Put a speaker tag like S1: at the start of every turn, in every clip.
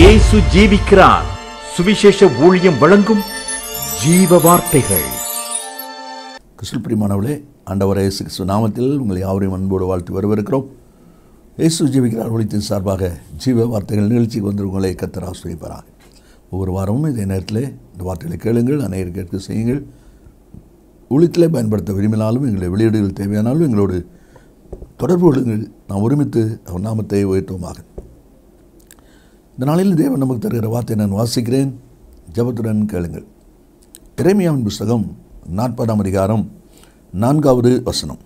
S1: இயேசு ஜீவிக்கிறார் சுவிசேஷ ஊழியம் வழங்கும் ஜீவ வார்த்தைகள்
S2: கிறிஸ்துவில் பிரியமானவர்களே ஆண்டவர் இயேசு கிறிஸ்து நாமத்தில் உங்களை யாவரையும் அன்போடு வாழ்த்து வரவேற்கிறோம் இயேசு ஜீவிக்கிறார் ஒழித்தின் சார்பாக ஜீவ வார்த்தைகள் நிகழ்ச்சிக்கு வந்து உங்களை கத்தர் ஆசிரியப்பாராக ஒவ்வொரு வாரமும் இதே நேரத்தில் இந்த வார்த்தைகளை கேளுங்கள் அநேகர் கேட்க செய்யுங்கள் ஊழியத்திலே பயன்படுத்த விரும்பினாலும் எங்களை வெளியீடுகள் தேவையானாலும் எங்களோடு தொடர்பு கொள்ளுங்கள் நாம் ஒருமித்து அவர் நாமத்தை உயர்த்துவோமாக இந்த நாளில் தேவன் நமக்கு தருகிற வார்த்தை நான் வாசிக்கிறேன் ஜபத்துடன் கேளுங்கள் இறைமையாவின் புஸ்தகம் நாற்பதாம் அதிகாரம் நான்காவது வசனம்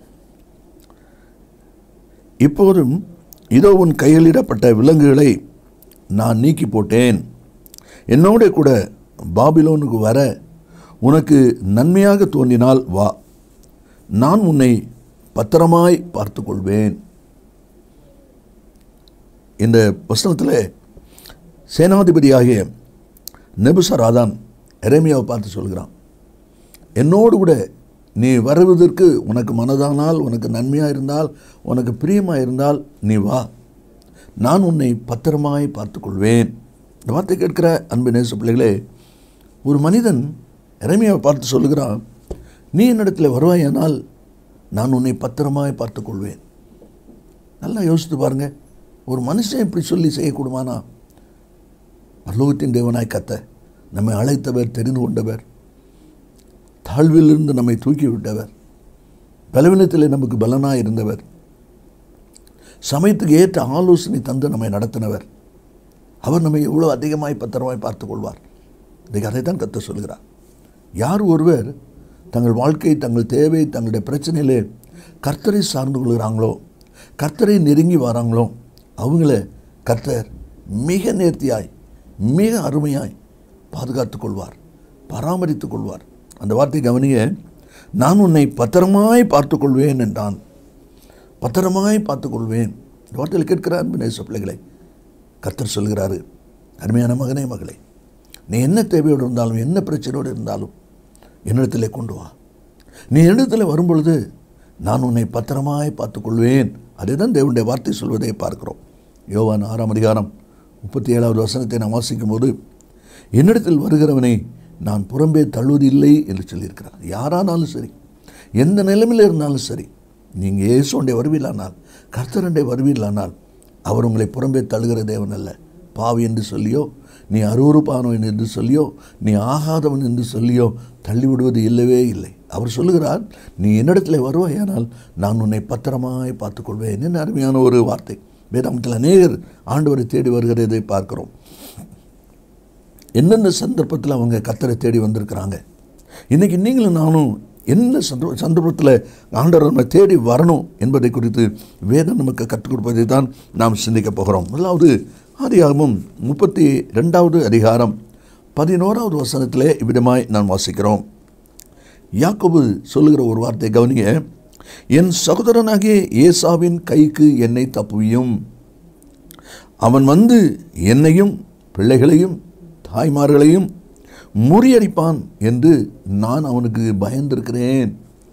S2: இப்போதும் இதோ உன் கையிலிடப்பட்ட விலங்குகளை நான் நீக்கி போட்டேன் என்னோட கூட பாபிலோனுக்கு வர உனக்கு நன்மையாக தோன்றினால் வா நான் உன்னை பத்திரமாய் பார்த்துக்கொள்வேன் இந்த வசனத்தில் சேனாதிபதியாகிய நெபுசராதான் எரேமியாவை பார்த்து சொல்கிறான் என்னோடு கூட நீ வருவதற்கு உனக்கு மனதானால் உனக்கு நன்மையாக இருந்தால் உனக்கு பிரியமாக இருந்தால் நீ வா நான் உன்னை பத்திரமாய் பார்த்துக்கொள்வேன் இந்த வார்த்தை கேட்கிற அன்பு நேச பிள்ளைகளே ஒரு மனிதன் இறைமையாவை பார்த்து சொல்லுகிறான் நீ என்னிடத்தில் வருவாயானால் நான் உன்னை பத்திரமாய் பார்த்துக்கொள்வேன் நல்லா யோசித்து பாருங்க ஒரு மனுஷன் இப்படி சொல்லி செய்யக்கூடுமானா பரலோகத்தின் தேவனாய் கத்த நம்மை அழைத்தவர் தெரிந்து கொண்டவர் தாழ்விலிருந்து நம்மை தூக்கி விட்டவர் பலவீனத்தில் நமக்கு பலனாய் இருந்தவர் சமயத்துக்கு ஏற்ற ஆலோசனை தந்து நம்மை நடத்தினவர் அவர் நம்மை எவ்வளோ அதிகமாய் பத்திரமாய் பார்த்துக் கொள்வார் இன்றைக்கு அதை தான் கத்த சொல்கிறார் யார் ஒருவர் தங்கள் வாழ்க்கை தங்கள் தேவை தங்களுடைய பிரச்சனையிலே கர்த்தரை சார்ந்து கொள்கிறாங்களோ கர்த்தரை நெருங்கி வராங்களோ அவங்கள கர்த்தர் மிக நேர்த்தியாய் மிக அருமையாய் பாதுகாத்து கொள்வார் பராமரித்துக் கொள்வார் அந்த வார்த்தை கவனிய நான் உன்னை பத்திரமாய் பார்த்துக் கொள்வேன் என்றான் பத்திரமாய் பார்த்துக் கொள்வேன் இந்த வார்த்தையில் கேட்கிற அன்பு நேச பிள்ளைகளை கர்த்தர் சொல்கிறாரு அருமையான மகனே மகளே நீ என்ன தேவையோடு இருந்தாலும் என்ன பிரச்சனையோடு இருந்தாலும் என்னிடத்திலே கொண்டு வா நீ என்னிடத்தில் வரும்பொழுது நான் உன்னை பத்திரமாய் பார்த்துக்கொள்வேன் அதே தான் தேவனுடைய வார்த்தை சொல்வதை பார்க்கிறோம் யோவான் ஆறாம் அதிகாரம் முப்பத்தி ஏழாவது வசனத்தை நான் வாசிக்கும் போது என்னிடத்தில் வருகிறவனை நான் புறம்பே தள்ளுவதில்லை என்று சொல்லியிருக்கிறார் யாரானாலும் சரி எந்த நிலைமையில் இருந்தாலும் சரி நீங்கள் இயேசுண்டே வருவீர்களானால் கர்த்தரண்டே வருவீர்களானால் அவர் உங்களை புறம்பே தள்ளுகிற தேவன் அல்ல பாவி என்று சொல்லியோ நீ அருவறுப்பானவன் என்று சொல்லியோ நீ ஆகாதவன் என்று சொல்லியோ தள்ளிவிடுவது இல்லவே இல்லை அவர் சொல்லுகிறார் நீ என்னிடத்தில் வருவாயானால் நான் உன்னை பத்திரமாய் பார்த்துக்கொள்வேன் என்ன அருமையான ஒரு வார்த்தை வேதாமத்தில் அநேகர் ஆண்டவரை தேடி வருகிறதை பார்க்கிறோம் எந்தெந்த சந்தர்ப்பத்தில் அவங்க கத்தரை தேடி வந்திருக்கிறாங்க இன்றைக்கி நீங்களும் நானும் என்ன சந்தர்ப்ப சந்தர்ப்பத்தில் ஆண்டவர் நம்ம தேடி வரணும் என்பதை குறித்து வேதம் நமக்கு கற்றுக் கொடுப்பதை தான் நாம் சிந்திக்க போகிறோம் முதலாவது ஆதியாகமும் முப்பத்தி ரெண்டாவது அதிகாரம் பதினோராவது வசனத்திலே இவ்விதமாய் நான் வாசிக்கிறோம் யாக்கோபு சொல்லுகிற ஒரு வார்த்தை கவனிய என் சகோதரனாகிய ஏசாவின் கைக்கு என்னை தப்புவியும் அவன் வந்து என்னையும் பிள்ளைகளையும் தாய்மார்களையும் முறியடிப்பான் என்று நான் அவனுக்கு பயந்திருக்கிறேன்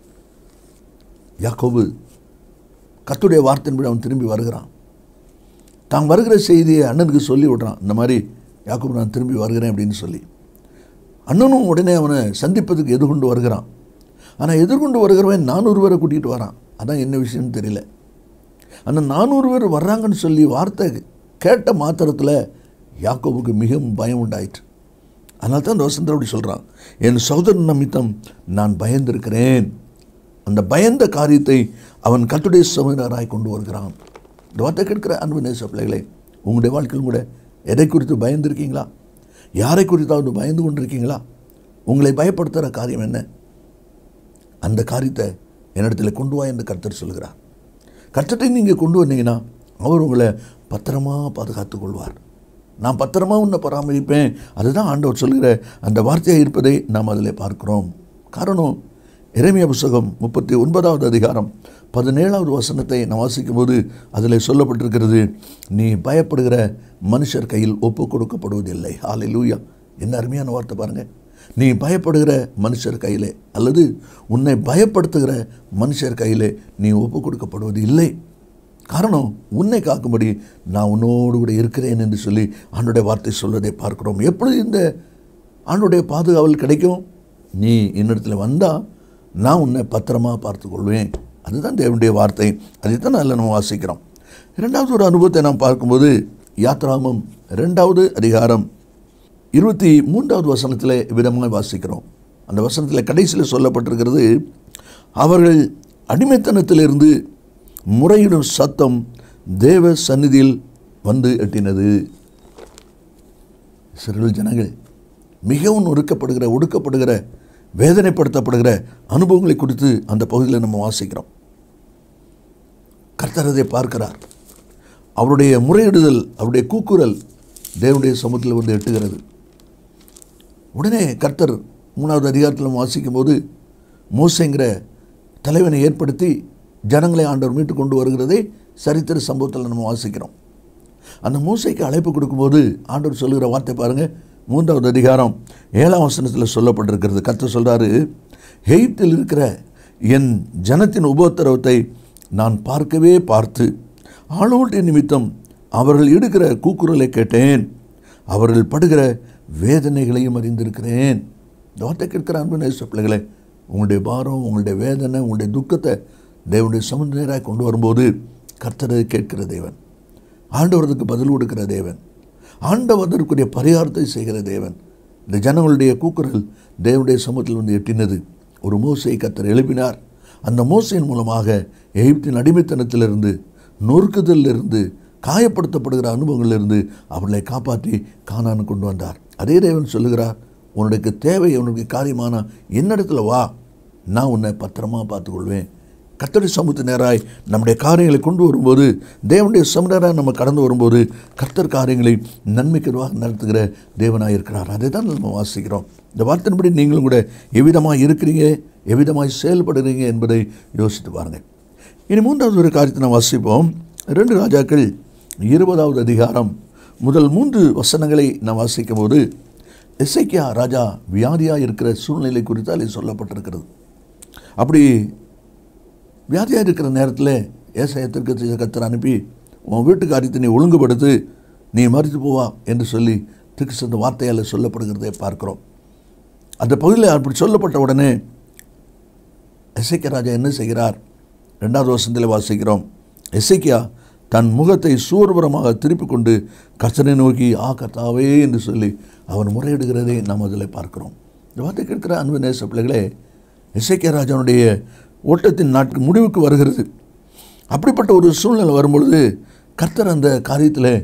S2: யாக்கோபு கத்துடைய வார்த்தையின்படி அவன் திரும்பி வருகிறான் தான் வருகிற செய்தியை அண்ணனுக்கு சொல்லி விடுறான் இந்த மாதிரி யாக்கோபு நான் திரும்பி வருகிறேன் அப்படின்னு சொல்லி அண்ணனும் உடனே அவனை சந்திப்பதுக்கு எதிர்கொண்டு வருகிறான் ஆனால் எதிர்கொண்டு வருகிறவன் நானூறு பேரை கூட்டிகிட்டு வரான் அதான் என்ன விஷயம்னு தெரியல அந்த நானூறு பேர் வர்றாங்கன்னு சொல்லி வார்த்தை கேட்ட மாத்திரத்தில் யாக்கோபுக்கு மிகவும் பயம் உண்டாயிற்று அதனால தான் அந்த வசந்தர் அப்படி சொல்கிறான் என் சகோதரன் நிமித்தம் நான் பயந்திருக்கிறேன் அந்த பயந்த காரியத்தை அவன் கத்துடைய சமையலராய் கொண்டு வருகிறான் இந்த வார்த்தை கேட்கிற அன்பு நேச பிள்ளைகளே உங்களுடைய வாழ்க்கையில் கூட எதை குறித்து பயந்துருக்கீங்களா யாரை குறித்தாவது பயந்து கொண்டிருக்கீங்களா உங்களை பயப்படுத்துகிற காரியம் என்ன அந்த காரியத்தை என்னிடத்தில் கொண்டு வா என்று கர்த்தர் சொல்கிறார் கர்த்தத்தை நீங்கள் கொண்டு வந்தீங்கன்னா அவர் உங்களை பத்திரமாக பாதுகாத்து கொள்வார் நான் பத்திரமா உன்னை பராமரிப்பேன் அதுதான் ஆண்டவர் சொல்கிற அந்த வார்த்தையாக இருப்பதை நாம் அதில் பார்க்கிறோம் காரணம் இறைமைய புஸ்தகம் முப்பத்தி ஒன்பதாவது அதிகாரம் பதினேழாவது வசனத்தை நான் வாசிக்கும் போது அதில் சொல்லப்பட்டிருக்கிறது நீ பயப்படுகிற மனுஷர் கையில் ஒப்பு கொடுக்கப்படுவதில்லை ஆலை லூயா என்ன அருமையான வார்த்தை பாருங்கள் நீ பயப்படுகிற மனுஷர் கையிலே அல்லது உன்னை பயப்படுத்துகிற மனுஷர் கையிலே நீ ஒப்பு கொடுக்கப்படுவது இல்லை காரணம் உன்னை காக்கும்படி நான் உன்னோடு கூட இருக்கிறேன் என்று சொல்லி ஆண்டுடைய வார்த்தை சொல்வதை பார்க்கிறோம் எப்பொழுது இந்த ஆண்டுடைய பாதுகாவல் கிடைக்கும் நீ என்னிடத்தில் வந்தால் நான் உன்னை பத்திரமா பார்த்துக்கொள்வேன் அதுதான் தேவனுடைய வார்த்தை அதைத்தான் அதில் நம்ம வாசிக்கிறோம் இரண்டாவது ஒரு அனுபவத்தை நாம் பார்க்கும்போது யாத்ராமம் ரெண்டாவது அதிகாரம் இருபத்தி மூன்றாவது வசனத்தில் விதமாக வாசிக்கிறோம் அந்த வசனத்தில் கடைசியில் சொல்லப்பட்டிருக்கிறது அவர்கள் அடிமைத்தனத்திலிருந்து முறையிடும் சத்தம் தேவ சந்நிதியில் வந்து எட்டினது இஸ்ரேல் ஜனங்கள் மிகவும் நொறுக்கப்படுகிற ஒடுக்கப்படுகிற வேதனைப்படுத்தப்படுகிற அனுபவங்களை குறித்து அந்த பகுதியில் நம்ம வாசிக்கிறோம் கர்த்தர் அதை பார்க்கிறார் அவருடைய முறையிடுதல் அவருடைய கூக்குரல் தேவனுடைய சமூகத்தில் வந்து எட்டுகிறது உடனே கர்த்தர் மூணாவது அதிகாரத்தில் நம்ம வாசிக்கும் போது மோசைங்கிற தலைவனை ஏற்படுத்தி ஜனங்களை ஆண்டவர் மீட்டு கொண்டு வருகிறதை சரித்திர சம்பவத்தில் நம்ம வாசிக்கிறோம் அந்த மூசைக்கு அழைப்பு கொடுக்கும்போது ஆண்டவர் சொல்லுகிற வார்த்தை பாருங்கள் மூன்றாவது அதிகாரம் ஏழாம் வசனத்தில் சொல்லப்பட்டிருக்கிறது கர்த்தர் சொல்கிறாரு எகிப்தில் இருக்கிற என் ஜனத்தின் உபோத்தரவத்தை நான் பார்க்கவே பார்த்து ஆளோட்டின் நிமித்தம் அவர்கள் இடுகிற கூக்குரலை கேட்டேன் அவர்கள் படுகிற வேதனைகளையும் அறிந்திருக்கிறேன் இந்த வார்த்தை கேட்கிற அன்பு நேச பிள்ளைகளே உங்களுடைய பாரம் உங்களுடைய வேதனை உங்களுடைய துக்கத்தை தேவனுடைய சமுதிராக கொண்டு வரும்போது கர்த்தரை கேட்கிற தேவன் ஆண்டவரதுக்கு பதில் கொடுக்கிற தேவன் ஆண்டவர் அதற்குரிய பரிகாரத்தை செய்கிற தேவன் இந்த ஜனங்களுடைய கூக்குரல் தேவனுடைய சமூகத்தில் வந்து எட்டினது ஒரு மோசையை கத்தர் எழுப்பினார் அந்த மோசையின் மூலமாக எகிப்தின் அடிமைத்தனத்திலிருந்து நொறுக்குதலிலிருந்து காயப்படுத்தப்படுகிற அனுபவங்களிலிருந்து அவர்களை காப்பாற்றி காணான்னு கொண்டு வந்தார் அதே தேவன் சொல்லுகிறார் உன்னுடைய தேவை உனக்கு காரியமான என்னிடத்துல வா நான் உன்னை பத்திரமா பார்த்துக்கொள்வேன் கத்தடி சமூகத்து நேராய் நம்முடைய காரியங்களை கொண்டு வரும்போது தேவனுடைய சமுதாயம் நம்ம கடந்து வரும்போது கர்த்தர் காரியங்களை நன்மைக்குவாக நடத்துகிற தேவனாக இருக்கிறார் அதை தான் நம்ம வாசிக்கிறோம் இந்த வார்த்தையின்படி நீங்களும் கூட எவ்விதமாக இருக்கிறீங்க எவ்விதமாய் செயல்படுறீங்க என்பதை யோசித்து பாருங்கள் இனி மூன்றாவது ஒரு காரியத்தை நாம் வாசிப்போம் ரெண்டு ராஜாக்கள் இருபதாவது அதிகாரம் முதல் மூன்று வசனங்களை நாம் வாசிக்கும் போது எசைக்கியா ராஜா வியாதியாக இருக்கிற சூழ்நிலை குறித்து அதில் சொல்லப்பட்டிருக்கிறது அப்படி வியாதியாக இருக்கிற நேரத்தில் ஏசாயத்திற்கு கத்தர் அனுப்பி உன் வீட்டு காரியத்தை நீ ஒழுங்குபடுத்து நீ மறித்து போவா என்று சொல்லி திருக்கு சொந்த வார்த்தையால் சொல்லப்படுகிறதை பார்க்கிறோம் அந்த பகுதியில் அப்படி சொல்லப்பட்ட உடனே எசைக்கிய ராஜா என்ன செய்கிறார் ரெண்டாவது வருஷத்தில் வாசிக்கிறோம் எசைக்கியா தன் முகத்தை சூர்புறமாக திருப்பி கொண்டு கர்த்தனை நோக்கி ஆ கர்த்தாவே என்று சொல்லி அவன் முறையிடுகிறதை நாம் அதில் பார்க்கிறோம் இந்த வார்த்தை கேட்கிற அன்பு நேச பிள்ளைகளே இசைக்கிய ராஜாவுடைய ஓட்டத்தின் நாட்கள் முடிவுக்கு வருகிறது அப்படிப்பட்ட ஒரு சூழ்நிலை வரும்பொழுது கர்த்தர் அந்த காரியத்தில்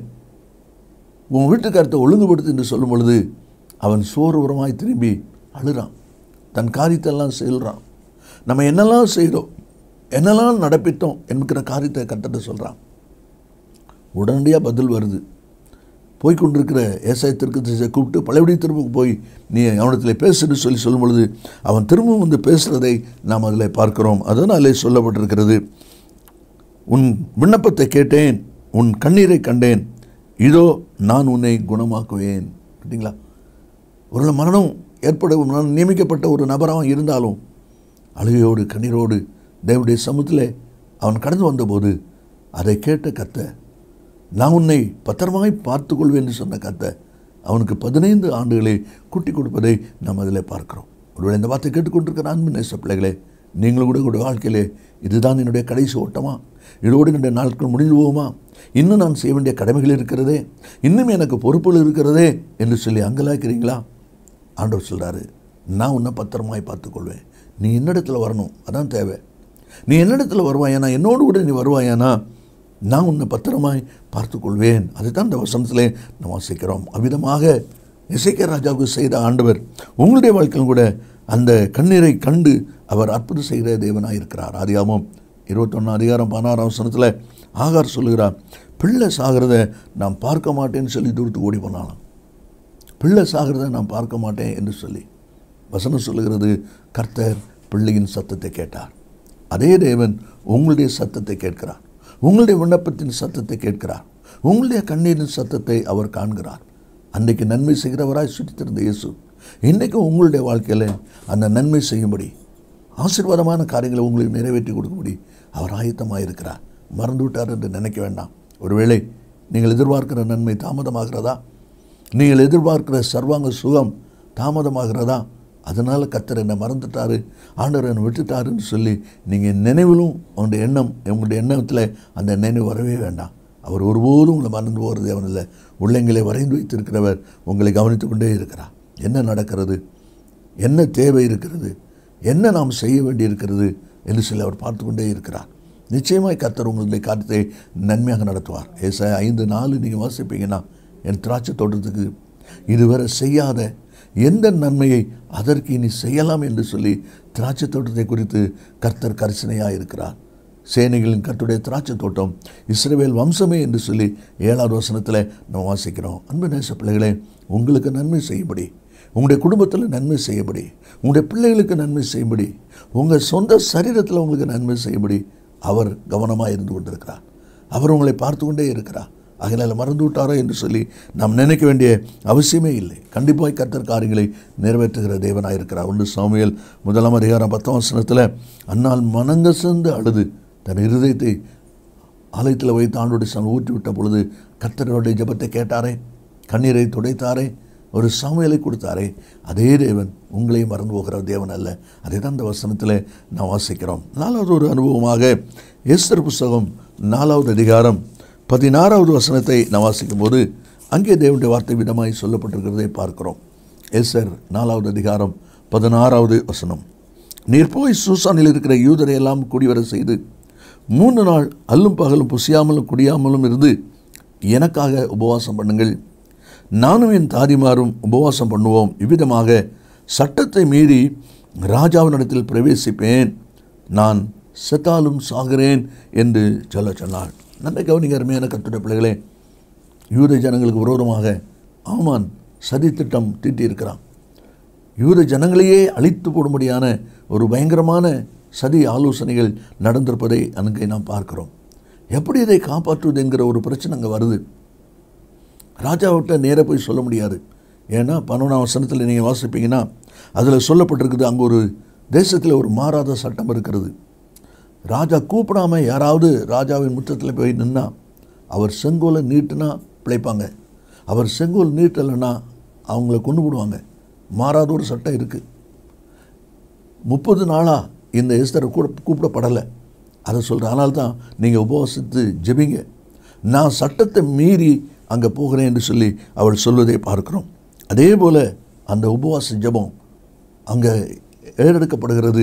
S2: உன் வீட்டுக்காரத்தை ஒழுங்குபடுத்து என்று சொல்லும் பொழுது அவன் சோர்வுரமாய் திரும்பி அழுறான் தன் காரியத்தெல்லாம் செல்றான் நம்ம என்னெல்லாம் செய்கிறோம் என்னெல்லாம் நடப்பித்தோம் என்கிற காரியத்தை கர்த்தர்ட்ட சொல்கிறான் உடனடியாக பதில் வருது போய் கொண்டிருக்கிற ஏசாயத்திற்கு திசை கூப்பிட்டு பழையபடி திரும்ப போய் நீ அவனத்தில் பேசுன்னு சொல்லி சொல்லும் பொழுது அவன் திரும்பவும் வந்து பேசுகிறதை நாம் அதில் பார்க்கிறோம் அதனாலே சொல்லப்பட்டிருக்கிறது உன் விண்ணப்பத்தை கேட்டேன் உன் கண்ணீரை கண்டேன் இதோ நான் உன்னை குணமாக்குவேன் பார்த்தீங்களா ஒரு மரணம் ஏற்பட மரணம் நியமிக்கப்பட்ட ஒரு நபராக இருந்தாலும் அழுகையோடு கண்ணீரோடு தேவனுடைய சமூகத்தில் அவன் கடந்து வந்தபோது அதை கேட்ட கத்த நான் உன்னை பத்திரமாய் பார்த்துக்கொள்வேன் என்று சொன்ன கத்த அவனுக்கு பதினைந்து ஆண்டுகளை கூட்டி கொடுப்பதை நாம் அதில் பார்க்கிறோம் ஒருவேளை இந்த வார்த்தை கேட்டுக்கொண்டிருக்கிற அன்பு நேச பிள்ளைகளே நீங்களும் கூட உங்களுடைய வாழ்க்கையிலே இதுதான் என்னுடைய கடைசி ஓட்டமா இதோடு என்னுடைய நாட்கள் முடிந்து போகுமா இன்னும் நான் செய்ய வேண்டிய கடமைகள் இருக்கிறதே இன்னும் எனக்கு பொறுப்புகள் இருக்கிறதே என்று சொல்லி அங்கலாக்கிறீங்களா ஆண்டவர் சொல்கிறாரு நான் உன்னை பத்திரமாய் பார்த்துக்கொள்வேன் நீ என்னிடத்தில் வரணும் அதான் தேவை நீ என்னிடத்தில் வருவாயானா என்னோடு கூட நீ வருவாயானா நான் உன்னை பத்திரமாய் பார்த்துக்கொள்வேன் அதுதான் இந்த வசனத்திலே நாம் வாசிக்கிறோம் அவ்விதமாக இசைக்க ராஜாவுக்கு செய்த ஆண்டவர் உங்களுடைய வாழ்க்கையில் கூட அந்த கண்ணீரை கண்டு அவர் அற்புதம் செய்கிற தேவனாக இருக்கிறார் ஆதியாமம் இருபத்தொன்னு அதிகாரம் பதினாறாம் வசனத்தில் ஆகார் சொல்லுகிறார் பிள்ளை சாகிறத நான் பார்க்க மாட்டேன்னு சொல்லி தூரத்து ஓடி போனாலாம் பிள்ளை சாகிறத நான் பார்க்க மாட்டேன் என்று சொல்லி வசனம் சொல்லுகிறது கர்த்தர் பிள்ளையின் சத்தத்தை கேட்டார் அதே தேவன் உங்களுடைய சத்தத்தை கேட்கிறார் உங்களுடைய விண்ணப்பத்தின் சத்தத்தை கேட்கிறார் உங்களுடைய கண்ணீரின் சத்தத்தை அவர் காண்கிறார் அன்றைக்கு நன்மை செய்கிறவராய் சுற்றித்திருந்த இயேசு இன்றைக்கும் உங்களுடைய வாழ்க்கையில் அந்த நன்மை செய்யும்படி ஆசீர்வாதமான காரியங்களை உங்களுக்கு நிறைவேற்றி கொடுக்கும்படி அவர் ஆயத்தமாக இருக்கிறார் மறந்து விட்டார் என்று நினைக்க வேண்டாம் ஒருவேளை நீங்கள் எதிர்பார்க்கிற நன்மை தாமதமாகிறதா நீங்கள் எதிர்பார்க்கிற சர்வாங்க சுகம் தாமதமாகிறதா அதனால் கத்தர் என்னை மறந்துட்டாரு ஆண்டவர் என்னை விட்டுட்டாருன்னு சொல்லி நீங்கள் நினைவிலும் உங்களுடைய எண்ணம் உங்களுடைய எண்ணத்தில் அந்த நினைவு வரவே வேண்டாம் அவர் ஒருபோதும் உங்களை மறந்து போகிறது தேவன் இல்லை உள்ளங்களை வரைந்து வைத்திருக்கிறவர் உங்களை கவனித்து கொண்டே இருக்கிறார் என்ன நடக்கிறது என்ன தேவை இருக்கிறது என்ன நாம் செய்ய வேண்டியிருக்கிறது என்று சொல்லி அவர் பார்த்து கொண்டே இருக்கிறார் நிச்சயமாய் கர்த்தர் உங்களுடைய காரியத்தை நன்மையாக நடத்துவார் ஏச ஐந்து நாலு நீங்கள் வாசிப்பீங்கன்னா என் திராட்சை தோட்டத்துக்கு இதுவரை செய்யாத எந்த நன்மையை அதற்கு இனி செய்யலாம் என்று சொல்லி திராட்சை தோட்டத்தை குறித்து கர்த்தர் கரிசனையாக இருக்கிறார் சேனைகளின் கர்த்தருடைய திராட்சை தோட்டம் இஸ்ரவேல் வம்சமே என்று சொல்லி ஏழாவது வசனத்தில் நம்ம வாசிக்கிறோம் அன்பு நேச பிள்ளைகளே உங்களுக்கு நன்மை செய்யும்படி உங்களுடைய குடும்பத்தில் நன்மை செய்யும்படி உங்களுடைய பிள்ளைகளுக்கு நன்மை செய்யும்படி உங்கள் சொந்த சரீரத்தில் உங்களுக்கு நன்மை செய்யும்படி அவர் கவனமாக இருந்து கொண்டிருக்கிறார் அவர் உங்களை பார்த்து கொண்டே இருக்கிறார் அதனால் மறந்து விட்டாரோ என்று சொல்லி நாம் நினைக்க வேண்டிய அவசியமே இல்லை கண்டிப்பாக கர்த்தர் காரியங்களை நிறைவேற்றுகிற தேவனாக இருக்கிறார் ஒன்று சாமியல் முதலாம் அதிகாரம் பத்தாம் வசனத்தில் அன்னால் மனங்கசந்து அழுது தன் இருதயத்தை ஆலயத்தில் வைத்து ஆண்டோடைய சன் ஊற்றி விட்ட பொழுது கர்த்தருடைய ஜெபத்தை கேட்டாரே கண்ணீரை துடைத்தாரே ஒரு சாமியலை கொடுத்தாரே அதே தேவன் உங்களையும் மறந்து போகிற தேவன் அல்ல அதே தான் இந்த வசனத்தில் நாம் வாசிக்கிறோம் நாலாவது ஒரு அனுபவமாக எஸ்தர் புஸ்தகம் நாலாவது அதிகாரம் பதினாறாவது வசனத்தை நாம் வாசிக்கும் போது அங்கே தேவனுடைய வார்த்தை விதமாய் சொல்லப்பட்டிருக்கிறதை பார்க்கிறோம் எஸ்தர் நாலாவது அதிகாரம் பதினாறாவது வசனம் நீர் போய் சூசானில் இருக்கிற யூதரை எல்லாம் குடிவர செய்து மூன்று நாள் அல்லும் பகலும் புசியாமலும் குடியாமலும் இருந்து எனக்காக உபவாசம் பண்ணுங்கள் நானும் என் தாதிமாரும் உபவாசம் பண்ணுவோம் இவ்விதமாக சட்டத்தை மீறி ராஜாவினிடத்தில் பிரவேசிப்பேன் நான் செத்தாலும் சாகிறேன் என்று சொல்ல சொன்னாள் நல்ல கவனிங்க அருமையான கத்துடைய பிள்ளைகளே யூத ஜனங்களுக்கு விரோதமாக ஆமான் சதி திட்டம் தீட்டியிருக்கிறான் யூத ஜனங்களையே அழித்து போடும்படியான ஒரு பயங்கரமான சதி ஆலோசனைகள் நடந்திருப்பதை அங்கே நாம் பார்க்கிறோம் எப்படி இதை காப்பாற்றுவது என்கிற ஒரு பிரச்சனை அங்கே வருது ராஜாவிட்ட நேராக போய் சொல்ல முடியாது ஏன்னா பன்னெண்டாம் வசனத்தில் நீங்கள் வாசிப்பீங்கன்னா அதில் சொல்லப்பட்டிருக்குது அங்கே ஒரு தேசத்தில் ஒரு மாறாத சட்டம் இருக்கிறது ராஜா கூப்பிடாம யாராவது ராஜாவின் முற்றத்தில் போய் நின்னா அவர் செங்கோலை நீட்டுனா பிழைப்பாங்க அவர் செங்கோல் நீட்டலைன்னா அவங்கள கொண்டு விடுவாங்க மாறாத ஒரு சட்டம் இருக்குது முப்பது நாளாக இந்த எஸ்தரை கூட கூப்பிடப்படலை அதை சொல்கிறேன் அதனால தான் நீங்கள் உபவாசித்து ஜெபிங்க நான் சட்டத்தை மீறி அங்கே போகிறேன் என்று சொல்லி அவள் சொல்வதை பார்க்கிறோம் அதே போல் அந்த உபவாச ஜெபம் அங்கே ஏறெடுக்கப்படுகிறது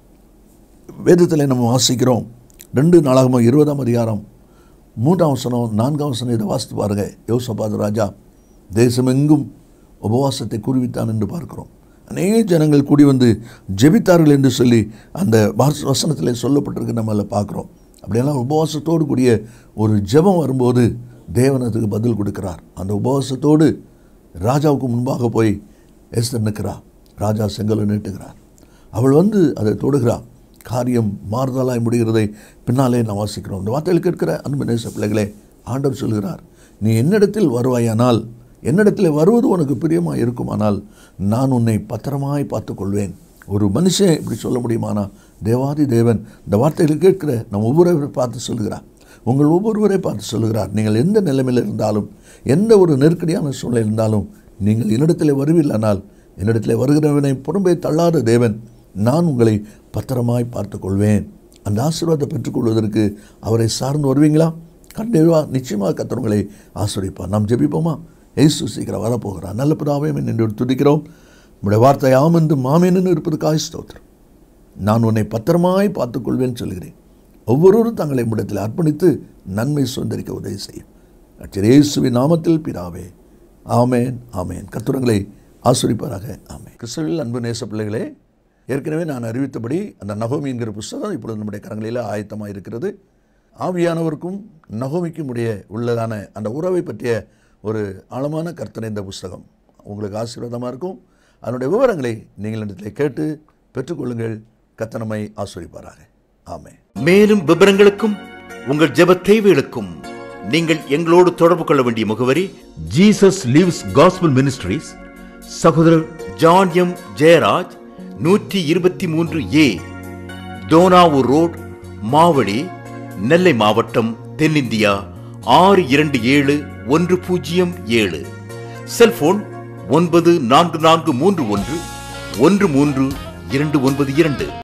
S2: வேதத்தில் நம்ம வாசிக்கிறோம் ரெண்டு நாளாகமோ இருபதாம் அதிகாரம் மூன்றாம் வசனம் நான்காம் வசனம் இதை வாசித்து பாருங்க யோசபாத் ராஜா தேசமெங்கும் உபவாசத்தை கூறுவித்தான் என்று பார்க்கிறோம் அநேக ஜனங்கள் கூடி வந்து ஜெபித்தார்கள் என்று சொல்லி அந்த வாச வசனத்தில் சொல்லப்பட்டிருக்கு நம்ம அதில் பார்க்குறோம் அப்படியெல்லாம் உபவாசத்தோடு கூடிய ஒரு ஜெபம் வரும்போது தேவன் அதுக்கு பதில் கொடுக்கிறார் அந்த உபவாசத்தோடு ராஜாவுக்கு முன்பாக போய் எஸ்தர் நிற்கிறார் ராஜா செங்கலை நீட்டுகிறார் அவள் வந்து அதை தொடுகிறார் காரியம் மாறுதலாய் முடிகிறதை பின்னாலே நான் வாசிக்கிறோம் இந்த வார்த்தையில் கேட்கிற அன்பு நேச பிள்ளைகளே ஆண்டவர் சொல்கிறார் நீ என்னிடத்தில் வருவாயானால் என்னிடத்தில் வருவது உனக்கு பிரியமாக இருக்குமானால் நான் உன்னை பத்திரமாய் பார்த்துக்கொள்வேன் ஒரு மனுஷன் இப்படி சொல்ல முடியுமானா தேவாதி தேவன் இந்த வார்த்தைகளை கேட்கிற நம் ஒவ்வொருவரை பார்த்து சொல்கிறார் உங்கள் ஒவ்வொருவரை பார்த்து சொல்கிறார் நீங்கள் எந்த நிலைமையில் இருந்தாலும் எந்த ஒரு நெருக்கடியான சூழ்நிலை இருந்தாலும் நீங்கள் என்னிடத்தில் வருவில்லைனால் என்னிடத்தில் வருகிறவனை புறம்பே தள்ளாத தேவன் நான் உங்களை பத்திரமாய் பார்த்து கொள்வேன் அந்த ஆசீர்வாதத்தை பெற்றுக்கொள்வதற்கு அவரை சார்ந்து வருவீங்களா கண்டிப்பா நிச்சயமாக கத்தவங்களை ஆசிரியப்பார் நாம் ஜெபிப்போமா ஏசு சீக்கிரம் வரப்போகிறார் நல்ல பிதாவே நின்று துதிக்கிறோம் உங்களுடைய வார்த்தை ஆம் என்று மாமேனு இருப்பதற்காக ஸ்தோத்திரம் நான் உன்னை பத்திரமாய் பார்த்துக்கொள்வேன் சொல்கிறேன் ஒவ்வொருவரும் தங்களை இடத்தில் அர்ப்பணித்து நன்மை சுதந்திரிக்க உதவி செய்யும் அச்சர் இயேசுவின் நாமத்தில் பிதாவே ஆமேன் ஆமேன் கத்துரங்களை ஆசிரிப்பாராக ஆமேன் கிறிஸ்தவில் அன்பு நேச பிள்ளைகளே ஏற்கனவே நான் அறிவித்தபடி அந்த நகோமி என்கிற புஸ்தகம் இப்பொழுது நம்முடைய கரங்களில் ஆயத்தமாக இருக்கிறது ஆவியானவருக்கும் நகோமிக்கும் உடைய உள்ளதான அந்த உறவை பற்றிய ஒரு ஆழமான கர்த்தனை இந்த புஸ்தகம் உங்களுக்கு ஆசீர்வாதமாக இருக்கும் அதனுடைய விவரங்களை நீங்கள் இடத்தில் கேட்டு பெற்றுக்கொள்ளுங்கள் கத்தனமை ஆசிரிப்பாராக ஆமே
S1: மேலும் விவரங்களுக்கும் உங்கள் ஜெப தேவைகளுக்கும் நீங்கள் எங்களோடு தொடர்பு கொள்ள வேண்டிய முகவரி ஜீசஸ் லிவ்ஸ் காஸ்பல் மினிஸ்ட்ரீஸ் சகோதரர் ஜான் எம் ஜெயராஜ் நூற்றி இருபத்தி மூன்று ஏ தோனாவூர் ரோட் மாவடி நெல்லை மாவட்டம் தென்னிந்தியா ஆறு இரண்டு ஏழு ஒன்று பூஜ்ஜியம் ஏழு செல்போன் ஒன்பது நான்கு நான்கு மூன்று ஒன்று ஒன்று மூன்று இரண்டு ஒன்பது இரண்டு